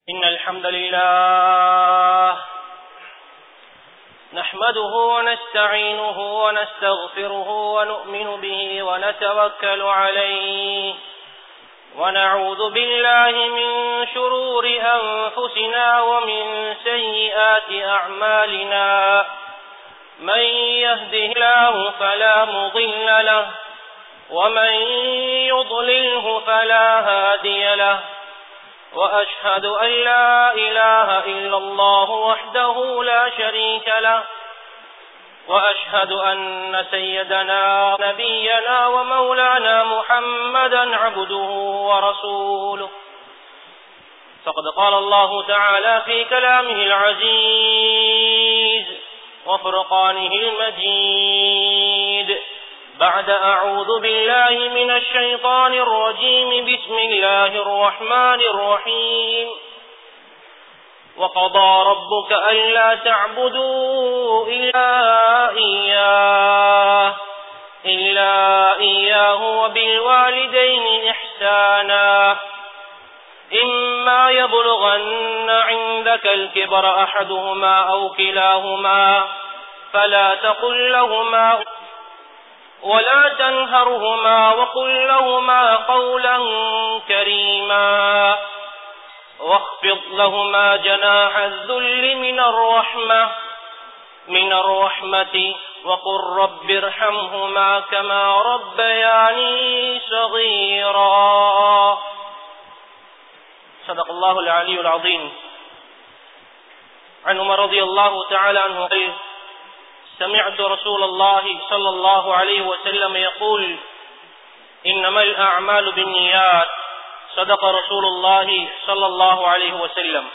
إن الحمد لله نحمده ونستعينه ونستغفره ونؤمن به ونتوكل عليه ونعوذ بالله من شرور أنفسنا ومن سيئات أعمالنا من يهده الله فلا مضل له ومن يضلله فلا هادي له وأشهد أن لا إله إلا الله وحده لا شريك له وأشهد أن سيدنا نبينا ومولانا محمدا عبده ورسوله فقد قال الله تعالى في كلامه العزيز وفرقانه المجيد بعد أعوذ بالله من الشيطان الرجيم بسم الله الرحمن الرحيم وقضى ربك ألا تعبدوا إلا إياه إلا إياه وبالوالدين إحسانا إما يبلغن عندك الكبر أحدهما أو كلاهما فلا تقل لهما ولا تنهرهما وقل لهما قولا كريما واخفض لهما جناح الذل من الرحمة من الرحمة وقل رب ارحمهما كما ربياني صغيرا صدق الله العلي العظيم عن عمر رضي الله تعالى عنه قال سمعت رسول الله صلى الله عليه وسلم يقول إنما الأعمال بالنيات صدق رسول الله صلى الله عليه وسلم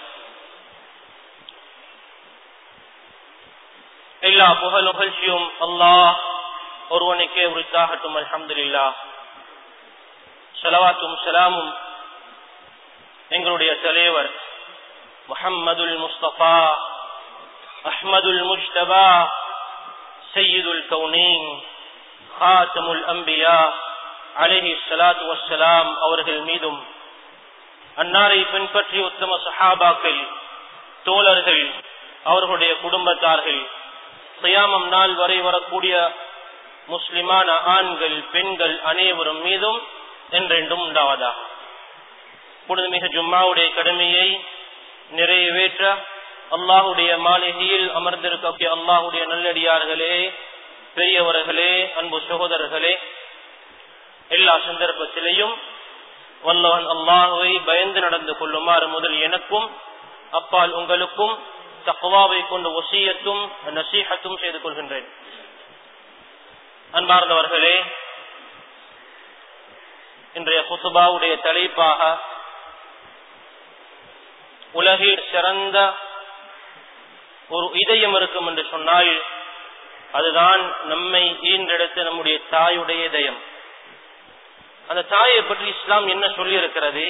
எல்லா புகழும் புகழ்ச்சியும் அல்லாஹ் ஒருவனுக்கே உரித்தாகட்டும் அல்ஹம்துலில்லா சலவாத்தும் சலாமும் எங்களுடைய தலைவர் முஹம்மதுல் முஸ்தபா அஹ்மதுல் முஜ்தபா سيد الكونين خاتم الأنبياء عليه الصلاة والسلام அவர்கள் மீதும் அன்னாரை பின்பற்றி உத்தம சஹாபாக்கள் தோழர்கள் அவர்களுடைய குடும்பத்தார்கள் சியாமம் நாள் வரை வரக்கூடிய முஸ்லிமான ஆண்கள் பெண்கள் அனைவரும் மீதும் என்றென்றும் உண்டாவதா புனிதமிக ஜும்மாவுடைய கடமையை நிறைவேற்ற அல்லாஹுடைய மாளிகையில் அமர்ந்திருக்கக்கூடிய அல்லாஹுடைய நல்லடியார்களே பெரியவர்களே அன்பு சகோதரர்களே எல்லா சந்தர்ப்பத்திலையும் வல்லவன் அல்லாஹுவை பயந்து நடந்து கொள்ளுமாறு முதல் எனக்கும் அப்பால் உங்களுக்கும் தக்குவாவை கொண்டு ஒசியத்தும் நசீகத்தும் செய்து கொள்கின்றேன் அன்பார்ந்தவர்களே இன்றைய குத்துபாவுடைய தலைப்பாக உலகில் சிறந்த ஒரு இதயம் இருக்கும் என்று சொன்னால் அதுதான் நம்மை ஈன்றெடுத்த நம்முடைய தாயுடைய இதயம் அந்த தாயை பற்றி இஸ்லாம் என்ன சொல்லி இருக்கிறது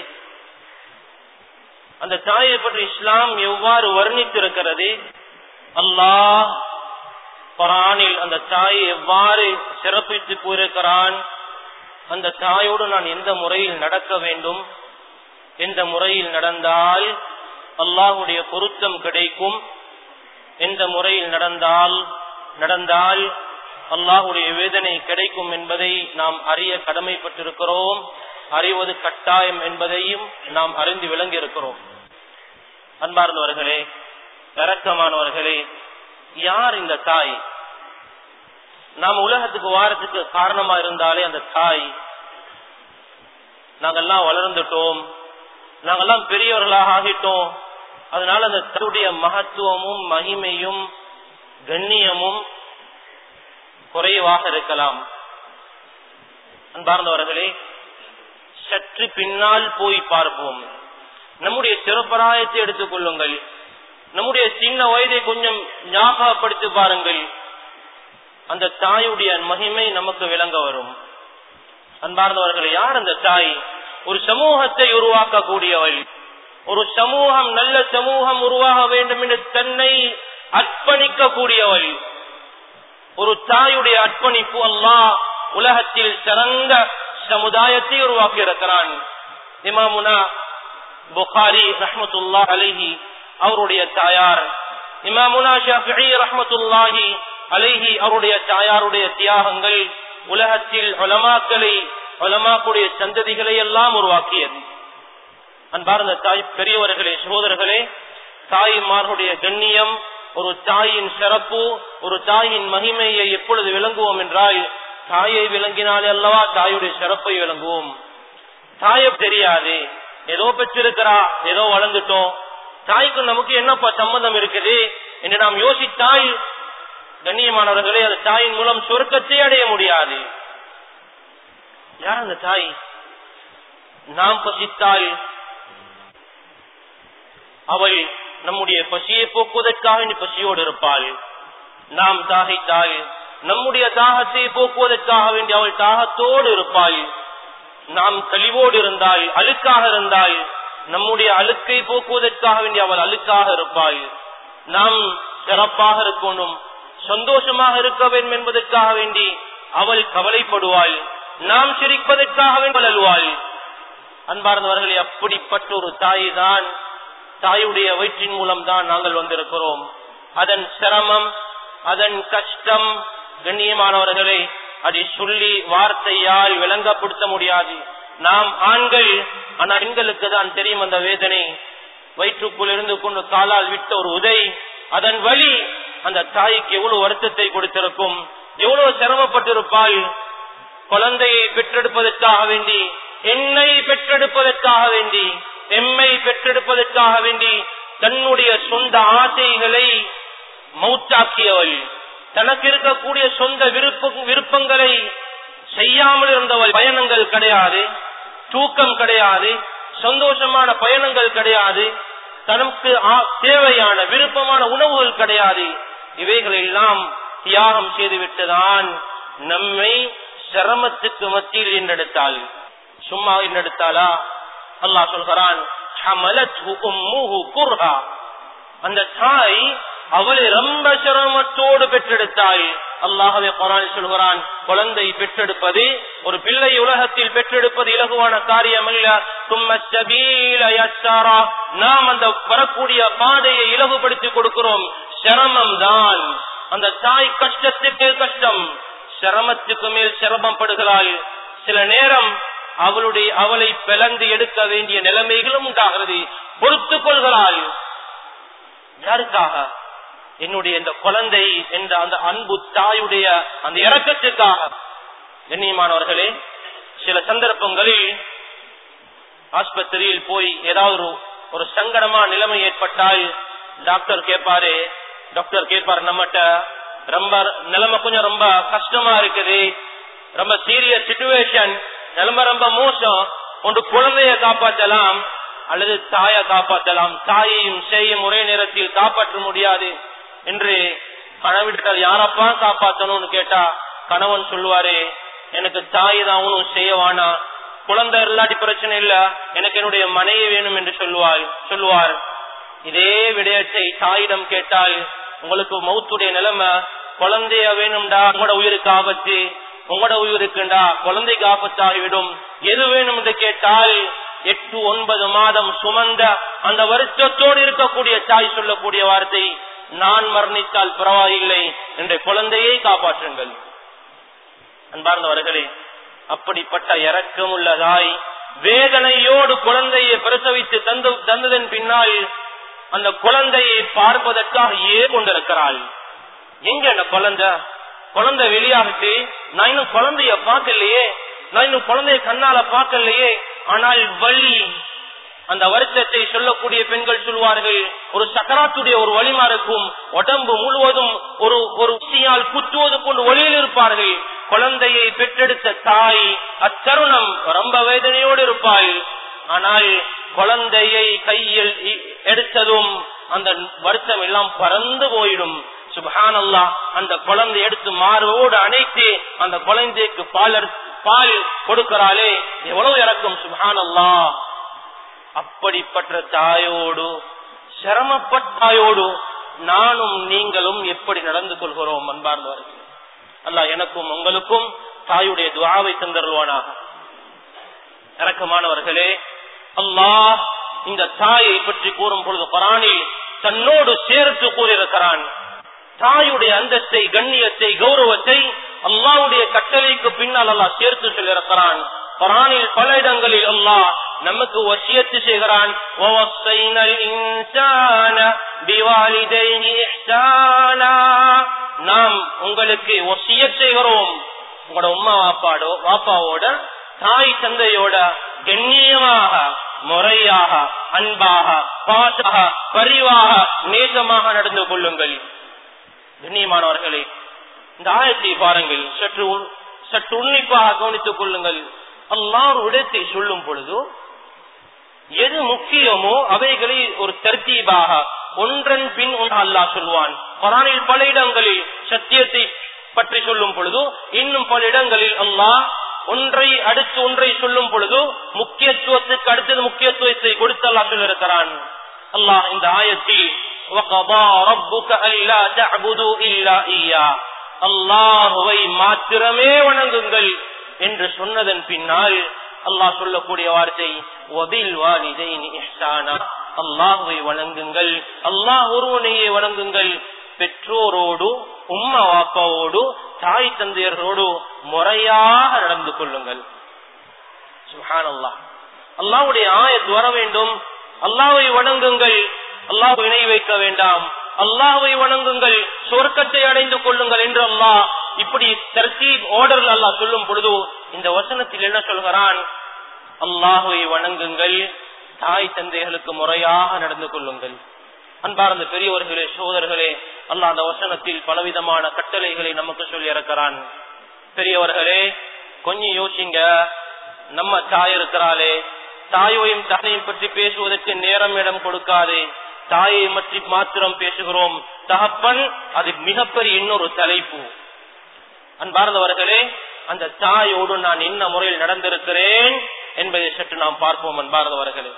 அந்த தாயை பற்றி இஸ்லாம் எவ்வாறு வர்ணித்திருக்கிறது அல்லாஹ் குரானில் அந்த தாயை எவ்வாறு சிறப்பித்து கூறியிருக்கிறான் அந்த தாயோடு நான் எந்த முறையில் நடக்க வேண்டும் எந்த முறையில் நடந்தால் அல்லாஹுடைய பொருத்தம் கிடைக்கும் எந்த முறையில் நடந்தால் நடந்தால் அல்லாஹுடைய வேதனை கிடைக்கும் என்பதை நாம் அறிய கடமைப்பட்டிருக்கிறோம் அறிவது கட்டாயம் என்பதையும் நாம் அறிந்து விளங்கி இருக்கிறோம் அன்பார்ந்தவர்களே இறக்கமானவர்களே யார் இந்த தாய் நாம் உலகத்துக்கு வாரத்துக்கு காரணமா இருந்தாலே அந்த தாய் நாங்கெல்லாம் வளர்ந்துட்டோம் நாங்கெல்லாம் பெரியவர்களாக ஆகிட்டோம் அதனால அந்த தன்னுடைய மகத்துவமும் மகிமையும் கண்ணியமும் குறைவாக இருக்கலாம் அன்பார்ந்தவர்களே சற்று பின்னால் போய் பார்ப்போம் நம்முடைய சிறப்பராயத்தை எடுத்துக் கொள்ளுங்கள் நம்முடைய சின்ன வயதை கொஞ்சம் ஞாபகப்படுத்தி பாருங்கள் அந்த தாயுடைய மகிமை நமக்கு விளங்க வரும் அன்பார்ந்தவர்களே யார் அந்த தாய் ஒரு சமூகத்தை உருவாக்கக்கூடியவள் ஒரு சமூகம் நல்ல சமூகம் உருவாக வேண்டும் என்று தன்னை அர்ப்பணிக்க கூடியவள் ஒரு தாயுடைய அர்ப்பணிப்பு அல்லாஹ் உலகத்தில் சிறந்த சமுதாயத்தை உருவாக்கி இருக்கிறான் இமாமுனா புகாரி ரஹமத்துல்லா அலைஹி அவருடைய தாயார் இமாமுனா ஷாஃபிஈ ரஹமத்துல்லாஹி அலைஹி அவருடைய தாயாருடைய தியாகங்கள் உலகத்தில் உலமாக்களை உலமாக்குடைய சந்ததிகளை எல்லாம் உருவாக்கியது அன்பார்ந்த தாய் பெரியவர்களே சகோதரர்களே தாய்மார்களுடைய கண்ணியம் ஒரு தாயின் சிறப்பு ஒரு தாயின் மகிமையை எப்பொழுது விளங்குவோம் என்றால் தாயை விளங்கினாலே அல்லவா தாயுடைய சிறப்பை விளங்குவோம் தாய தெரியாது ஏதோ பெற்றிருக்கிறா ஏதோ வளர்ந்துட்டோம் தாய்க்கு நமக்கு என்னப்பா சம்பந்தம் இருக்குது என்று நாம் யோசித்தால் கண்ணியமானவர்களே அந்த தாயின் மூலம் சொர்க்கத்தை அடைய முடியாது யார் அந்த தாய் நாம் பசித்தால் அவள் நம்முடைய பசியை போக்குவதற்காக நீ பசியோடு இருப்பாள் நாம் தாகைத்தால் நம்முடைய தாகத்தை போக்குவதற்காக வேண்டி அவள் தாகத்தோடு இருப்பாள் நாம் கழிவோடு இருந்தால் அழுக்காக இருந்தால் நம்முடைய அழுக்கை போக்குவதற்காக வேண்டி அவள் அழுக்காக இருப்பாள் நாம் சிறப்பாக இருக்கணும் சந்தோஷமாக இருக்க வேண்டும் என்பதற்காக வேண்டி அவள் கவலைப்படுவாள் நாம் சிரிப்பதற்காக வேண்டி அழுவாள் அன்பார்ந்தவர்களே அப்படிப்பட்ட ஒரு தாய் தான் தாயுடைய வயிற்றின் மூலம் தான் நாங்கள் வந்திருக்கிறோம் அதன் சிரமம் அதன் கஷ்டம் கண்ணியமானவர்களே அதை சொல்லி வார்த்தையால் விளங்கப்படுத்த முடியாது நாம் ஆண்கள் ஆனால் பெண்களுக்கு தான் தெரியும் அந்த வேதனை வயிற்றுக்குள் இருந்து கொண்டு காலால் விட்ட ஒரு உதை அதன் வழி அந்த தாய்க்கு எவ்வளவு வருத்தத்தை கொடுத்திருக்கும் எவ்வளவு சிரமப்பட்டிருப்பாள் குழந்தையை பெற்றெடுப்பதற்காக வேண்டி என்னை பெற்றெடுப்பதற்காக வேண்டி எம்மை பெற்றெடுப்பதற்காக வேண்டி தன்னுடைய சொந்த ஆசைகளை மௌத்தாக்கியவள் தனக்கு இருக்கக்கூடிய சொந்த விருப்ப விருப்பங்களை செய்யாமல் இருந்தவள் பயணங்கள் கிடையாது தூக்கம் கிடையாது சந்தோஷமான பயணங்கள் கிடையாது தனக்கு தேவையான விருப்பமான உணவுகள் கிடையாது இவைகளை எல்லாம் தியாகம் செய்துவிட்டுதான் நம்மை சிரமத்துக்கு மத்தியில் என்றெடுத்தாள் சும்மா என்றெடுத்தாளா அல்லாஹ் சொல்கிறான் அந்த தாய் அவளை ரொம்ப சிரமத்தோடு பெற்றெடுத்தாள் அல்லாஹவே குரான் சொல்கிறான் குழந்தை பெற்றெடுப்பது ஒரு பிள்ளை உலகத்தில் பெற்றெடுப்பது இலகுவான காரியம் அல்ல நாம் அந்த வரக்கூடிய பாதையை இலகுபடுத்தி கொடுக்கிறோம் சிரமம் தான் அந்த தாய் கஷ்டத்துக்கு கஷ்டம் சிரமத்துக்கு மேல் சிரமம் படுகிறாள் சில நேரம் அவளுடைய அவளை பிளந்து எடுக்க வேண்டிய நிலைமைகளும் உண்டாகிறது பொறுத்துக் கொள்கிறாள் யாருக்காக என்னுடைய இந்த குழந்தை என்ற அந்த அன்பு தாயுடைய அந்த இறக்கத்துக்காக கண்ணியமானவர்களே சில சந்தர்ப்பங்களில் ஆஸ்பத்திரியில் போய் ஏதாவது ஒரு சங்கடமா நிலைமை ஏற்பட்டால் டாக்டர் கேட்பாரு டாக்டர் கேட்பாரு நம்மகிட்ட ரொம்ப நிலைமை கொஞ்சம் ரொம்ப கஷ்டமா இருக்குது ரொம்ப சீரியஸ் சுச்சுவேஷன் நிலைமை ரொம்ப மோசம் ஒன்று குழந்தைய காப்பாற்றலாம் அல்லது தாயை காப்பாற்றலாம் தாயையும் செய்யும் ஒரே நேரத்தில் காப்பாற்ற முடியாது என்று கணவிட்டால் யாரப்பா காப்பாற்றணும்னு கேட்டா கணவன் சொல்லுவாரு எனக்கு தாய் தான் ஒன்றும் செய்யவானா குழந்தை இல்லாட்டி பிரச்சனை இல்ல எனக்கு என்னுடைய மனைவி வேணும் என்று சொல்லுவாள் சொல்லுவார் இதே விடயத்தை தாயிடம் கேட்டால் உங்களுக்கு மௌத்துடைய நிலைமை குழந்தைய வேணும்டா உங்களோட உயிருக்கு ஆபத்து உங்களோட உயிருக்குண்டா குழந்தைக்கு ஆபத்தாகிவிடும் எது வேணும் என்று கேட்டால் எட்டு ஒன்பது மாதம் சுமந்த அந்த வருஷத்தோடு இருக்கக்கூடிய தாய் சொல்லக்கூடிய வார்த்தை நான் மரணித்தால் பரவாயில்லை என்ற குழந்தையை காப்பாற்றுங்கள் அன்பார்ந்தவர்களே அப்படிப்பட்ட இறக்கம் உள்ளதாய் வேதனையோடு குழந்தையை பிரசவித்து தந்து தந்ததன் பின்னால் அந்த குழந்தையை பார்ப்பதற்காக ஏ கொண்டிருக்கிறாள் எங்க அந்த குழந்தை குழந்தை வெளியாகிட்டு நான் இன்னும் குழந்தைய பார்க்கலையே நான் இன்னும் குழந்தைய கண்ணால பார்க்கலையே ஆனால் வழி அந்த வருஷத்தை சொல்லக்கூடிய பெண்கள் சொல்வார்கள் ஒரு சக்கராத்துடைய ஒரு வலிமா இருக்கும் உடம்பு முழுவதும் ஒரு ஒரு உச்சியால் குத்துவது கொண்டு ஒளியில் இருப்பார்கள் குழந்தையை பெற்றெடுத்த தாய் அத்தருணம் ரொம்ப வேதனையோடு இருப்பாள் ஆனால் குழந்தையை கையில் எடுத்ததும் அந்த வருத்தம் எல்லாம் பறந்து போயிடும் சுபஹானல்லா அந்த குழந்தை எடுத்து மார்போடு அணைத்து அந்த குழந்தைக்கு பால் பால் கொடுக்கிறாளே எவ்வளவு இறக்கும் சுபஹானல்லா அப்படிப்பட்ட தாயோடு சிரமப்பட்டாயோடு நானும் நீங்களும் எப்படி நடந்து கொள்கிறோம் அன்பார்ந்தவர்கள் அல்ல எனக்கும் உங்களுக்கும் தாயுடைய துவாவை தந்தருவானாக இறக்கமானவர்களே அல்லாஹ் இந்த தாயை பற்றி கூறும் பொழுது குரானில் தன்னோடு சேர்த்து கூறியிருக்கிறான் தாயுடைய அந்தஸ்தை கண்ணியத்தை கௌரவத்தை அல்லாவுடைய கட்டளைக்கு பின்னால் அல்லாஹ் சேர்த்து சொல்லியிருக்கிறான் குரானில் பல இடங்களில் அல்லாஹ் நமக்கு வசியத்து செய்கிறான் وَوَصَّيْنَا الْإِنسَانَ بِوَالِدَيْهِ إِحْسَانًا நாம் உங்களுக்கு வசியத் செய்கிறோம் உங்களோட உம்மா வாப்பாடோ வாப்பாவோட தாய் தந்தையோட கண்ணியமாக முறையாக அன்பாக பாசாக பரிவாக நேசமாக நடந்து கொள்ளுங்கள் கண்ணியமானவர்களே இந்த ஆயத்தை பாருங்கள் சற்று உள்- சற்று உன்னிப்பாக கவனித்துக் கொள்ளுங்கள் அல்லாஹ் இடத்தை சொல்லும் பொழுது எது முக்கியமோ அவைகளை ஒரு தர்த்தீபாக ஒன்றன் பின் ஒன்று அல்லாஹ் சொல்வான் குரானில் பல இடங்களில் சத்தியத்தை பற்றி சொல்லும் பொழுது இன்னும் பல இடங்களில் அல்லாஹ் ஒன்றை அடுத்து ஒன்றை சொல்லும் பொழுது முக்கியத்துவத்துக்கு அடுத்தது முக்கியத்துவத்தை கொடுத்து அல்லாஹ் சொல்லிருக்கிறான் அல்லாஹ் இந்த ஆயத்தில் وَقَضَى رَبُّكَ أَلَّا تَعْبُدُوا إِلَّا إِيَّاهُ அல்லாஹுவை மாத்திரமே வணங்குங்கள் என்று சொன்னதன் பின்னால் அல்லாஹ் சொல்லக்கூடிய வார்த்தை வபில் வாலிதைனி இஹ்சானா அல்லாஹுவை வணங்குங்கள் அல்லாஹ் ஒருவனையே வணங்குங்கள் பெற்றோரோடு உம்மா வாப்பாவோடு தாய் தந்தையரோடு முறையாக நடந்து கொள்ளுங்கள் சுஹானல்லாஹ் அல்லாஹ்வுடைய ஆயத் வர வேண்டும் அல்லாஹ்வை வணங்குங்கள் அல்லாஹ் இணை வைக்க வேண்டாம் அல்லாஹ்வை வணங்குங்கள் சொர்க்கத்தை அடைந்து கொள்ளுங்கள் என்று அல்லாஹ் இப்படி தர்த்தீப் ஆர்டர் அல்லாஹ் சொல்லும் பொழுது இந்த வசனத்தில் என்ன சொல்கிறான் அல்லாஹுவை வணங்குங்கள் தாய் தந்தைகளுக்கு முறையாக நடந்து கொள்ளுங்கள் அன்பார்ந்த பெரியவர்களே சோதர்களே அல்லாஹ் அந்த வசனத்தில் பலவிதமான கட்டளைகளை நமக்கு சொல்லி இறக்கிறான் பெரியவர்களே கொஞ்சம் யோசிங்க நம்ம தாய் இருக்கிறாளே தாயோயும் தகையும் பற்றி பேசுவதற்கு நேரம் இடம் கொடுக்காதே தாயை பற்றி மாத்திரம் பேசுகிறோம் தகப்பன் அது மிகப்பெரிய இன்னொரு தலைப்பு அன்பார்ந்தவர்களே அந்த தாயோடு நான் என்ன முறையில் நடந்திருக்கிறேன் என்பதை சற்று நாம் பார்ப்போம் அன்பார்ந்தவர்களே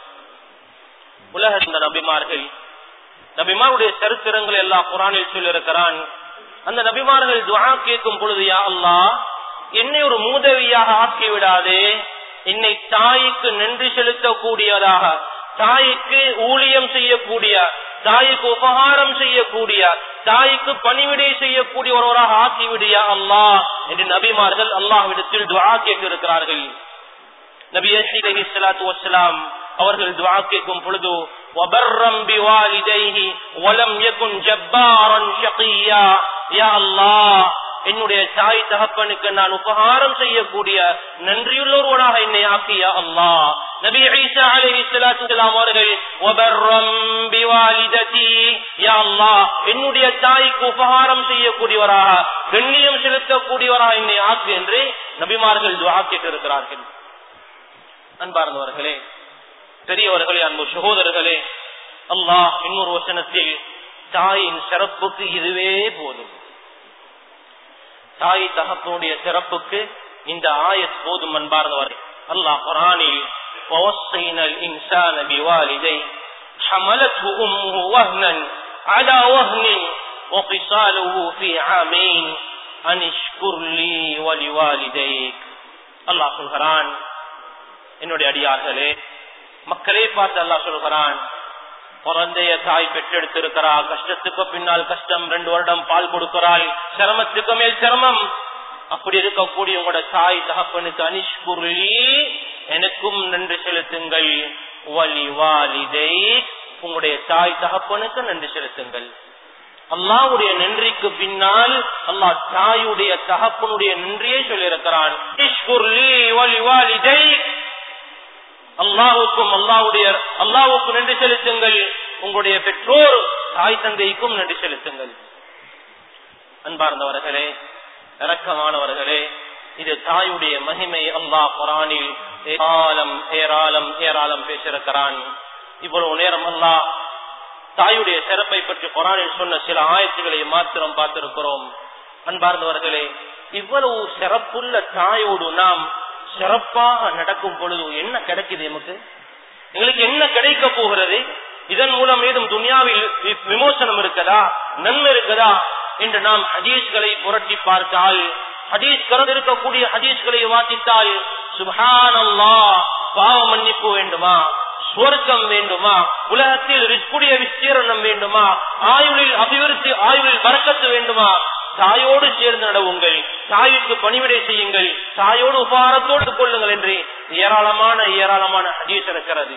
உலக இந்த நபிமார்கள் நபிமாருடைய சரித்திரங்கள் எல்லாம் குரானில் சொல்லியிருக்கிறான் அந்த நபிமார்கள் துவா கேட்கும் பொழுது யா அல்லாஹ் என்னை ஒரு மூதவியாக ஆக்கி விடாதே என்னை தாய்க்கு நன்றி செலுத்தக்கூடியதாக தாய்க்கு ஊழியம் செய்யக்கூடிய தாய்க்கு உபகாரம் செய்யக்கூடிய தாய்க்கு பணிவிடை செய்யக்கூடிய ஒருவராக ஆக்கிவிடியா அல்லாஹ் என்று நபிமார்கள் அல்லாஹ்விடத்தில் துவா கேட்டிருக்கிறார்கள் நபி அலி சலாத்து வசலாம் அவர்கள் துவா கேட்கும் பொழுது وَبَرًّا بِوَالِدَيْهِ وَلَمْ يَكُنْ جَبَّارًا شَقِيًّا يا الله என்னுடைய தாய் தகப்பனுக்கு நான் உபகாரம் செய்யக்கூடிய நன்றியுள்ளவர்களாக என்னை ஆக்கிய அல்லாஹ் நபி ஈசா அலைஹிஸ்ஸலாத்து வஸலாம் அவர்கள் வபர்ரம் பிவாலிததி யா அல்லாஹ் என்னுடைய தாய்க்கு உபகாரம் செய்யக்கூடியவராக கண்ணியம் செலுத்தக்கூடியவராக என்னை ஆக்கு என்று நபிமார்கள் துஆ கேட்டிருக்கிறார்கள் அன்பார்ந்தவர்களே பெரியவர்களே அன்பு சகோதரர்களே அல்லாஹ் இன்னொரு வசனத்தில் தாயின் சிறப்புக்கு இதுவே போதும் தாய் தகப்பனுடைய சிறப்புக்கு இந்த ஆயத் போதும் அன்பார்ந்தவர் அல்லாஹ் குரானில் ووصينا الإنسان بوالديه حملته أمه وهنا على وهن وفصاله في عامين أن اشكر لي ولوالديك அல்லாஹ் சொல்கிறான் என்னுடைய அடியார்களே மக்களே பார்த்து அல்லாஹ் சொல்கிறான் குழந்தைய தாய் பெற்றெடுத்திருக்கிறா கஷ்டத்துக்கு பின்னால் கஷ்டம் ரெண்டு வருடம் பால் கொடுக்கிறாள் சிரமத்துக்கு மேல் சிரமம் அப்படி இருக்கக்கூடிய உங்களோட தாய் தகப்பனுக்கு அனிஷ்குருளி எனக்கும் நன்றி செலுத்துங்கள் வலி வாலிதை உங்களுடைய தாய் தகப்பனுக்கு நன்றி செலுத்துங்கள் அல்லாவுடைய நன்றிக்கு பின்னால் அல்லாஹ் தாயுடைய தகப்பனுடைய நன்றியை சொல்லியிருக்கிறான் அல்லாவுக்கும் அல்லாவுடைய அல்லாவுக்கும் நன்றி செலுத்துங்கள் உங்களுடைய பெற்றோர் தாய் தந்தைக்கும் நன்றி செலுத்துங்கள் அன்பார்ந்தவர்களே இரக்கமானவர்களே இது தாயுடைய மகிமை அல்லாஹ் குரானில் ஏராளம் ஏராளம் ஏராளம் பேசியிருக்கிறான் இவ்வளவு நேரம் அல்லாஹ் தாயுடைய சிறப்பை பற்றி குரானில் சொன்ன சில ஆயத்துக்களை மாத்திரம் பார்த்திருக்கிறோம் அன்பார்ந்தவர்களே இவ்வளவு சிறப்புள்ள தாயோடு நாம் சிறப்பாக நடக்கும் பொழுது என்ன கிடைக்குது நமக்கு எங்களுக்கு என்ன கிடைக்க போகிறது இதன் மூலம் ஏதும் துனியாவில் விமோசனம் இருக்குதா நன்மை இருக்குதா என்று நாம் ஹதீஸ்களை புரட்டி பார்த்தால் ஹதீஸ் கறந்திருக்கக்கூடிய ஹதீஸ்களை வாசித்தால் சுபான் அல்லா பாவ மன்னிப்பு வேண்டுமா சுவர்க்கம் வேண்டுமா உலகத்தில் ரிஸ்குடைய விஸ்தீரணம் வேண்டுமா ஆயுளில் அபிவிருத்தி ஆயுளில் வரக்கத்து வேண்டுமா தாயோடு சேர்ந்து நடவுங்கள் தாய்க்கு பணிவிடை செய்யுங்கள் தாயோடு உபாரத்தோடு கொள்ளுங்கள் என்று ஏராளமான ஏராளமான ஹதீஸ் இருக்கிறது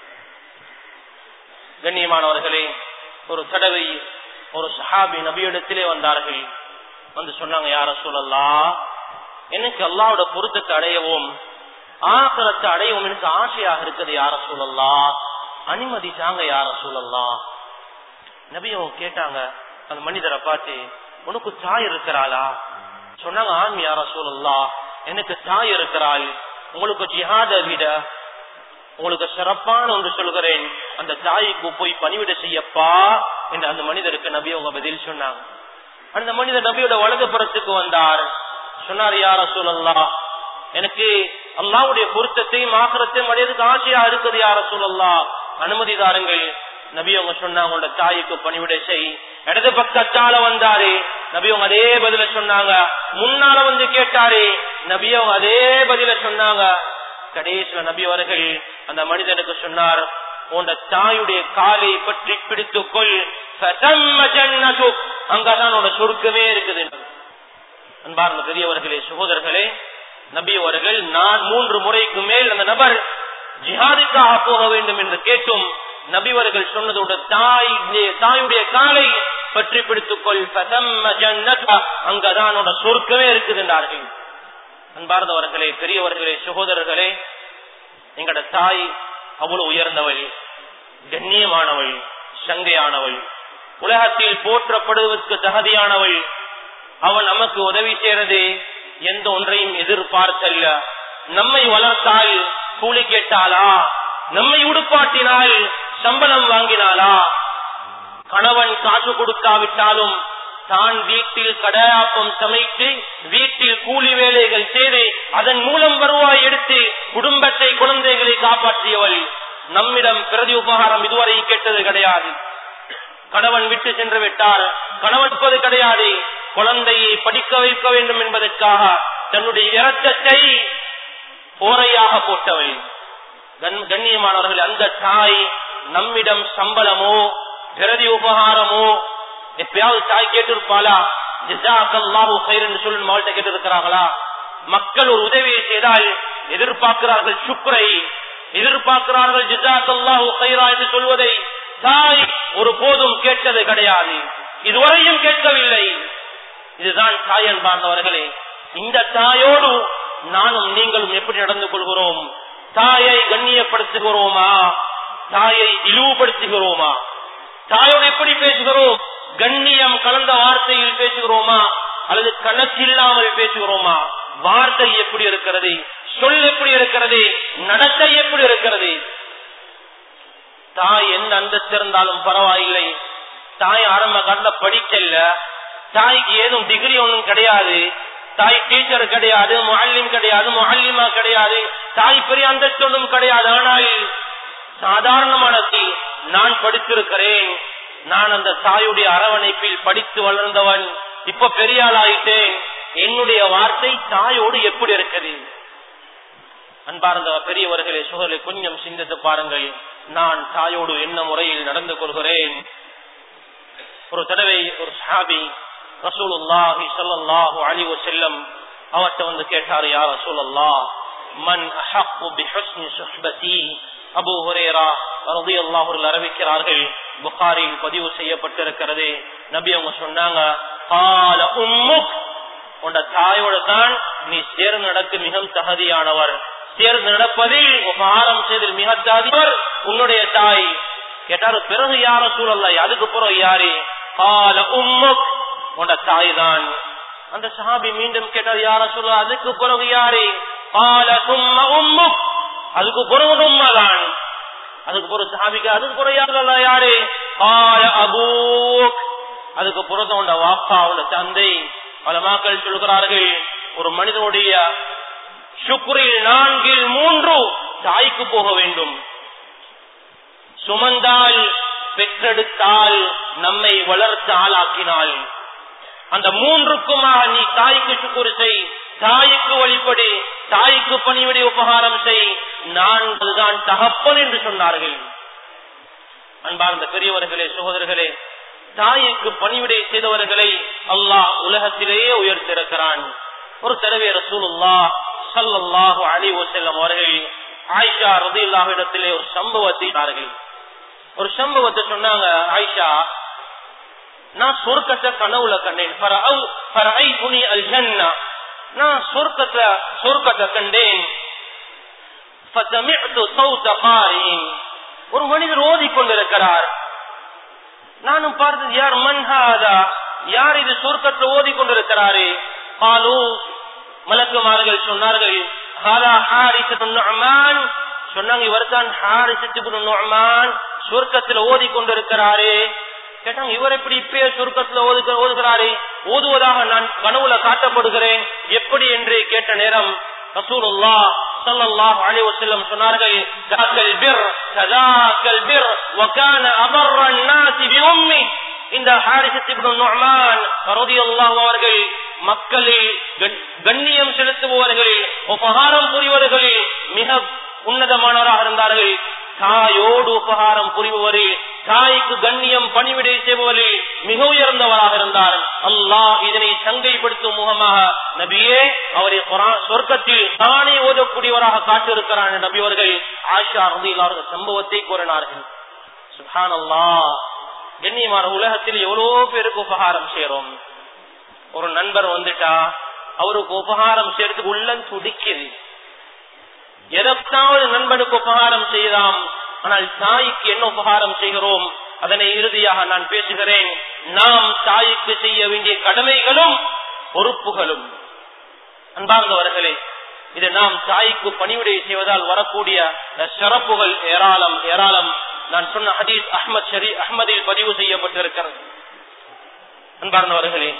கண்ணியமானவர்களே ஒரு தடவை ஒரு சஹாபி நபியிடத்திலே வந்தார்கள் வந்து சொன்னாங்க யார சொல்லலா எனக்கு அல்லாவோட பொருத்தத்தை அடையவும் ஆசிரத்தை அடையவும் எனக்கு ஆசையாக இருக்குது யார சொல்லலா அனுமதி தாங்க யார சொல்லலா நபி அவங்க கேட்டாங்க அந்த மனிதரை பார்த்து உனக்கு தாய் இருக்கிறாளா சொன்னாங்க ஆண் யார சொல்லலா எனக்கு தாய் இருக்கிறாள் உங்களுக்கு ஜிஹாத விட உங்களுக்கு சிறப்பான ஒன்று சொல்கிறேன் அந்த தாய்க்கு போய் பணிவிட செய்யப்பா என்று அந்த மனிதருக்கு நபி அவங்க பதில் சொன்னாங்க அந்த மனிதர் நபியோட வலது புறத்துக்கு வந்தார் சொன்னார் யார சொல்லல்லா எனக்கு அல்லாவுடைய பொருத்தத்தையும் ஆக்கிரத்தையும் அடையதுக்கு ஆசையா இருக்குது யார சொல்லல்லா அனுமதி தாருங்கள் நபி அவங்க சொன்னாங்க உங்களோட தாய்க்கு பணிவிட செய் இடது பக்கத்தால வந்தாரு நபி அவங்க அதே பதில சொன்னாங்க முன்னால வந்து கேட்டாரு நபி அவங்க அதே பதில சொன்னாங்க கடைசியில நபி அவர்கள் அந்த மனிதனுக்கு சொன்னார் உன் தாயுடைய காலை பற்றி பிடித்துக் கொள் அங்கதான் உன்னோட சொருக்கமே இருக்குது அன்பார்ந்த பெரியவர்களே சகோதரர்களே நபி அவர்கள் நான் மூன்று முறைக்கு மேல் அந்த நபர் ஜிஹாதுக்காக போக வேண்டும் என்று கேட்டும் நபி அவர்கள் சொன்னதோட தாய் தாயுடைய காலை பற்றி பிடித்துக் கொள் அங்கதான் சொர்க்கமே இருக்குது என்றார்கள் அன்பார்ந்தவர்களே பெரியவர்களே சகோதரர்களே எங்கட தாய் அவ்வளவு உயர்ந்தவள் கண்ணியமானவள் சங்கையானவள் உலகத்தில் போற்றப்படுவதற்கு தகுதியானவள் அவள் நமக்கு உதவி செய்யறது எந்த ஒன்றையும் எதிர்பார்த்தல்ல நம்மை வளர்த்தால் கூலி கேட்டாளா நம்மை உடுப்பாட்டினால் சம்பளம் வாங்கினாளா கணவன் காசு கொடுக்காவிட்டாலும் தான் வீட்டில் கடையாப்பம் சமைத்து வீட்டில் கூலி வேலைகள் செய்து அதன் மூலம் வருவாய் எடுத்து குடும்பத்தை குழந்தைகளை காப்பாற்றியவள் நம்மிடம் பிரதி உபகாரம் இதுவரை கேட்டது கிடையாது கணவன் விட்டு சென்று விட்டார் கணவன் கிடையாது குழந்தையை படிக்க வைக்க வேண்டும் என்பதற்காக தன்னுடைய இரத்தத்தை போரையாக போட்டவள் கண்ணியமானவர்கள் அந்த தாய் நம்மிடம் சம்பளமோ பிரதி உபகாரமோ எப்பயாவது தாய் கேட்டிருப்பாளா ஜிசாக்கல்லாஹு என்று சொல்லி மகள்கிட்ட கேட்டிருக்கிறாங்களா மக்கள் ஒரு உதவியை செய்தால் எதிர்பார்க்கிறார்கள் சுக்ரை எதிர்பார்க்கிறார்கள் ஜிசாக்கல்லாஹு கைரா என்று சொல்வதை தாய் ஒரு போதும் கேட்டது கிடையாது இதுவரையும் கேட்கவில்லை இதுதான் தாய் அன்பார்ந்தவர்களே இந்த தாயோடு நானும் நீங்களும் எப்படி நடந்து கொள்கிறோம் தாயை கண்ணியப்படுத்துகிறோமா தாயை இழிவுபடுத்துகிறோமா தாயோடு எப்படி பேசுகிறோம் கண்ணியம் கலந்த வார்த்தையில் பேசுகிறோமா அல்லது கணக்கில்லாமல் பேசுகிறோமா வார்த்தை எப்படி இருக்கிறது சொல் எப்படி இருக்கிறது நடத்தை எப்படி இருக்கிறது தாய் எந்த அந்தஸ்து இருந்தாலும் பரவாயில்லை தாய் ஆரம்ப காலத்துல படிக்கல தாய்க்கு ஏதும் டிகிரி ஒன்றும் கிடையாது தாய் டீச்சர் கிடையாது முஹல்லிம் கிடையாது முஹல்லிமா கிடையாது தாய் பெரிய அந்தஸ்து ஒன்றும் கிடையாது ஆனால் சாதாரணமான நான் படித்திருக்கிறேன் நான் அந்த தாயுடைய அரவணைப்பில் படித்து வளர்ந்தவன் இப்ப பெரிய ஆளாயிட்டேன் என்னுடைய வார்த்தை தாயோடு எப்படி இருக்குது அன்பார்ந்த பெரியவர்களே சுகலை கொஞ்சம் சிந்தித்து பாருங்கள் நான் தாயோடு என்ன முறையில் நடந்து கொள்கிறேன் ஒரு தடவை ஒரு சாபி ரசூலுல்லாஹி ஸல்லல்லாஹு அலைஹி வஸல்லம் அவர்ட்ட வந்து கேட்டார் யா ரசூலல்லாஹ் மன் அஹqqu பிஹுஸ்னி சுஹ்பதி அபூ ஹுரைரா ரலியல்லாஹு அன்ஹு அறிவிக்கிறார்கள் புகாரியில் பதிவு செய்யப்பட்டிருக்கிறது நபி அவங்க சொன்னாங்க கால உம்முக் உண்ட தாயோட தான் நீ சேர்ந்து நடக்க மிகவும் தகுதியானவர் சேர்ந்து நடப்பதில் உபகாரம் செய்தல் மிக தகுதியவர் உன்னுடைய தாய் கேட்டாரு பிறகு யார சூழல்ல அதுக்கு பிறகு யாரு கால உம்முக் உண்ட தாய் தான் அந்த சஹாபி மீண்டும் கேட்டார் யார சொல்ல அதுக்கு பிறகு யாரு கால சும்மா உம்முக் அதுக்கு பிறகு உண்மைதான் அதுக்கு பிறகு சஹாபிக்கு அதுக்கு பிறகு யாரு யாரு கால அபூக் அதுக்கு பிறகு உண்ட வாப்பா உண்ட தந்தை பல மக்கள் சொல்கிறார்கள் ஒரு மனிதனுடைய சுக்குரில் நான்கில் மூன்று தாய்க்கு போக வேண்டும் சுமந்தால் பெற்றெடுத்தால் நம்மை வளர்த்து ஆளாக்கினாள் அந்த மூன்றுக்குமாக நீ தாய்க்கு சுக்குரு செய் தாய்க்கு வழிபடி தாய்க்கு பணிவிடை உபகாரம் செய் நான் அதுதான் தகப்பன் என்று சொன்னார்கள் அன்பார்ந்த பெரியவர்களே சகோதரர்களே தாய்க்கு பணிவிடை செய்தவர்களை அல்லாஹ் உலகத்திலேயே உயர்த்திருக்கிறான் ஒரு தடவை ரசூலுல்லா சல்லல்லாஹு அலைஹி வஸல்லம் அவர்கள் ஆயிஷா ரலியல்லாஹு இடத்திலே ஒரு சம்பவத்தை சொன்னார்கள் ஒரு சம்பவத்தை சொன்னாங்க ஆயிஷா நான் சொர்க்கத்தை கனவுல கண்டேன் ஃபரஅவ்- ஃபரஐதுனி அல் ஜன்னா நான் சொர்க்கத்தை சொர்க்கத்தை கண்டேன் فسمعت صوت قارئ ஒரு மனிதர் ஓதிக்கொண்டிருக்கிறார் நானும் பார்த்தது யார் மன்ஹாதா யார் இது சொர்க்கத்தில் ஓதிக்கொண்டிருக்கிறாரே பாலு மலக்குமார்கள் சொன்னார்கள் ஹாலா ஹாரிசத்து நுஅமான் சொன்னாங்க இவர் தான் ஹாரிசத்து நுஅமான் சொர்க்கத்தில் ஓதிக்கொண்டிருக்கிறாரே கேட்டாங்க இவர் எப்படி இப்பயே சொர்க்கத்துல ஓதுக- ஓதுகிறாரே ஓதுவதாக நான் கனவுல காட்டப்படுகிறேன் எப்படி என்று கேட்ட நேரம் ரசூலுல்லா ஸல்லல்லாஹு அலைஹி வஸல்லம் சொன்னார்கள் தாக்கல் பிர் கதாக்கல் பிர் வகான அபர்ர الناس بأمي இந்த ஹாரிசத் இப்னு நுஅமான் ரலியல்லாஹு அவர்கள் மக்களில் கண்- கண்ணியம் செலுத்துபவர்களில் உபகாரம் புரிவர்களில் மிக உன்னதமானவராக இருந்தார்கள் தாயோடு உபகாரம் புரிபவரில் தாய்க்கு கண்ணியம் பணிவிடை செய்பவரில் மிக உயர்ந்தவராக இருந்தார் அல்லாஹ் இதனை சங்கைப்படுத்தும் முகமாக நபியே அவரை குர்ஆன் சொர்க்கத்தில் தானே ஓதக்கூடியவராக காட்டிருக்கிறார் நபி அவர்கள் ஆஷா ரதியல்லாஹு சம்பவத்தை கூறினார்கள் சுப்ஹானல்லாஹ் கண்ணியமான உலகத்தில் எவ்வளவு பேருக்கு உபகாரம் செய்யறோம் ஒரு நண்பர் வந்துட்டா அவருக்கு உபகாரம் செய்யறதுக்கு உள்ளம் துடிக்குது எதற்காவது நண்பனுக்கு உபகாரம் செய்யலாம் ஆனால் தாய்க்கு என்ன உபகாரம் செய்கிறோம் அதனை இறுதியாக நான் பேசுகிறேன் நாம் தாய்க்கு செய்ய வேண்டிய கடமைகளும் பொறுப்புகளும் அன்பார்ந்தவர்களே இது நாம் தாய்க்கு பணிவிடை செய்வதால் வரக்கூடிய சிறப்புகள் ஏராளம் ஏராளம் நான் சொன்ன ஹதீஸ் அஹ்மத் ஷரி அஹ்மதில் பதிவு செய்யப்பட்டிருக்கிறது அன்பார்ந்தவர்களே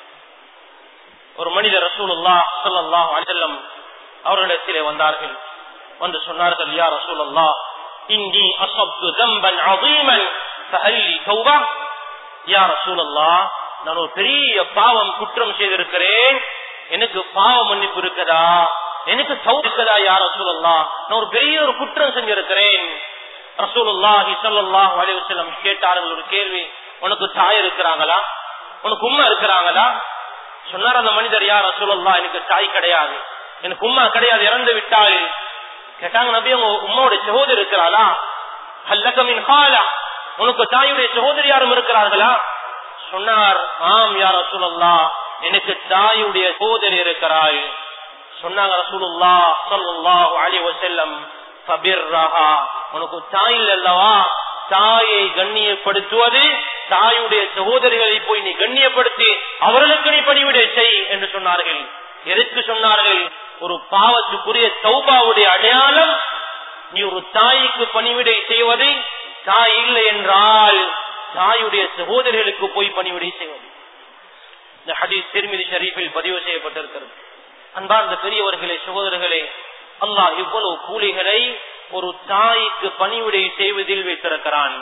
ஒரு மனிதர் ரசூலுல்லா ஸல்லல்லாஹு அலைஹி வஸல்லம் அவர்களிடத்திலே வந்தார்கள் வந்து சொன்னார்கள் யா ரசூலுல்லா இன்னி அஸப்து ذنبا عظيما فهل لي توبه யா ரசூலுல்லா நான் ஒரு பெரிய பாவம் குற்றம் செய்திருக்கிறேன் எனக்கு பாவ மன்னிப்பு இருக்குதா எனக்கு தௌபா இருக்குதா யா ரசூலுல்லா நான் ஒரு பெரிய ஒரு குற்றம் செஞ்சிருக்கிறேன் ரசூலுல்லாஹி ஸல்லல்லாஹு அலைஹி வஸல்லம் கேட்டார்கள் ஒரு கேள்வி உனக்கு தாய் இருக்கிறாங்களா உனக்கு உம்மா இருக்கிறாங்களா சொன்னார் அந்த மனிதர் யார் ரசூலுல்லாஹ் எனக்கு தாய் கிடையாது எனக்கு உம்மா கிடையாது இறந்து விட்டாள் கேட்டாங்க நபி உங்க உம்மாவுடைய சகோதரி இருக்கிறாளா ஹல்லகமின் ஹாலா உனக்கு தாயுடைய சகோதரி யாரும் இருக்கிறார்களா சொன்னார் ஆம் யார் ரசூலுல்லா எனக்கு தாயுடைய சகோதரி இருக்கிறாள் சொன்னாங்க ரசூலுல்லா ஸல்லல்லாஹு அலைஹி வஸல்லம் ஃபபிர்ரஹா உனக்கு தாய் இல்லை அல்லவா தாயை கண்ணியப்படுத்துவது தாயுடைய சகோதரிகளை போய் நீ கண்ணியப்படுத்தி அவர்களுக்கு நீ பணிவிடை செய் என்று சொன்னார்கள் எதற்கு சொன்னார்கள் ஒரு பாவத்துக்குரிய சௌபாவுடைய அடையாளம் நீ ஒரு தாய்க்கு பணிவிடை செய்வது தாய் இல்லை என்றால் தாயுடைய சகோதரிகளுக்கு போய் பணிவிடை செய்வது இந்த ஹதீஸ் திருமிதி ஷரீஃபில் பதிவு செய்யப்பட்டிருக்கிறது அன்பார்ந்த பெரியவர்களே சகோதரர்களே அல்லாஹ் இவ்வளவு கூலிகளை ஒரு தாய்க்கு பணிவிடை செய்வதில் வைத்திருக்கிறான்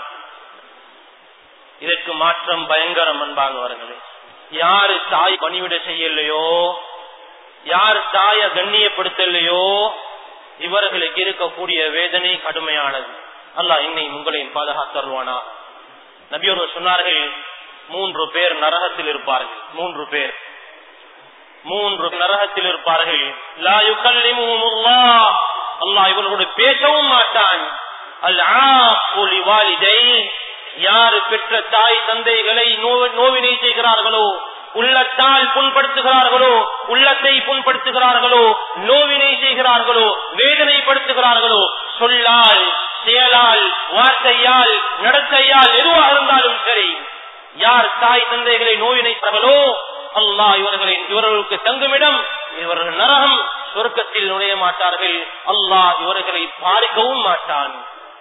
இதற்கு மாற்றம் பயங்கரம் அன்பானவர்களே யாரு தாய் பணிவிடை செய்யலையோ யார் தாய கண்ணியப்படுத்தலையோ இவர்களுக்கு இருக்கக்கூடிய வேதனை கடுமையானது அல்லாஹ் என்னை உங்களையும் பாதுகாத்தருவானா நபியோர் சொன்னார்கள் மூன்று பேர் நரகத்தில் இருப்பார்கள் மூன்று பேர் மூன்று நரகத்தில் இருப்பார்கள் லா யுகல்லிமுஹுமுல்லாஹ் அல்லாஹ் இவர்களோடு பேசவும் மாட்டான் அல் ஆஃபுலி வாலிதை யார் பெற்ற தாய் தந்தைகளை நோவ- நோவினை செய்கிறார்களோ உள்ளத்தால் புண்படுத்துகிறார்களோ உள்ளத்தை புண்படுத்துகிறார்களோ நோவினை செய்கிறார்களோ வேதனைப்படுத்துகிறார்களோ சொல்லால் செயலால் வார்த்தையால் நடத்தையால் எதுவாக இருந்தாலும் சரி யார் தாய் தந்தைகளை நோயினைத்தார்களோ அல்லாஹ் இவர்களின் இவர்களுக்கு தங்குமிடம் இவர்கள் நரகம் சொர்க்கத்தில் நுழைய மாட்டார்கள் அல்லாஹ் இவர்களை பாதிக்கவும் மாட்டான்